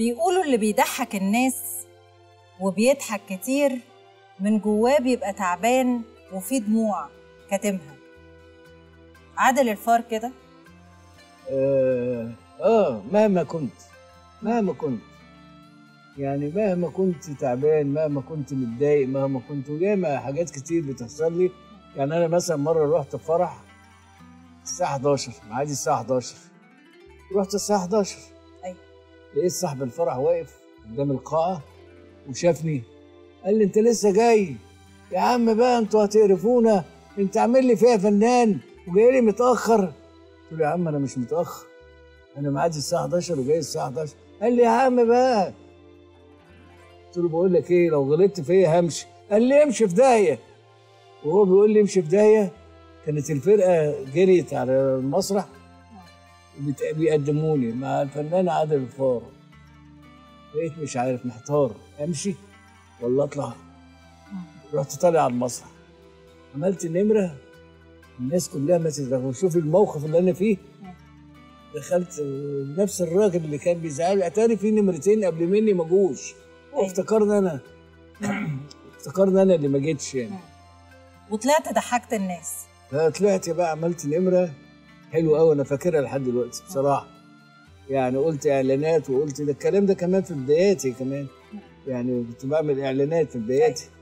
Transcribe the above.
بيقولوا اللي بيضحك الناس وبيضحك كتير من جواه بيبقى تعبان وفيه دموع كاتمها عادل الفار كده آه, اه مهما كنت مهما كنت يعني مهما كنت تعبان مهما كنت متضايق مهما كنت وياما حاجات كتير بتحصل لي يعني انا مثلا مره رحت فرح الساعه 11 معادي الساعه 11 رحت الساعه 11 أيوة. لقيت صاحب الفرح واقف قدام القاعه وشافني قال لي انت لسه جاي يا عم بقى انتوا هتقرفونا انت عامل لي فيها فنان وجاي لي متاخر قلت له يا عم انا مش متاخر انا معادي الساعه 11 وجاي الساعه 11 قال لي يا عم بقى قلت له بقول لك ايه لو غلطت فيا همشي قال لي امشي في داهيه وهو بيقول لي امشي في داهيه كانت الفرقه جريت على المسرح وبت- بيقدموني مع الفنان عادل الفار بقيت مش عارف محتار امشي ولا اطلع رحت طالع على المسرح عملت نمره الناس كلها ما تدرك شوف الموقف اللي انا فيه دخلت آه، نفس الراجل اللي كان بيزعل اتاري في نمرتين قبل مني ما جوش وافتكرنا انا افتكرنا انا اللي ما جيتش يعني وطلعت ضحكت الناس فطلعت بقى عملت نمره حلوه قوي انا فاكرها لحد دلوقتي بصراحه يعني قلت اعلانات وقلت ده الكلام ده كمان في بداياتي كمان يعني كنت بعمل اعلانات في بداياتي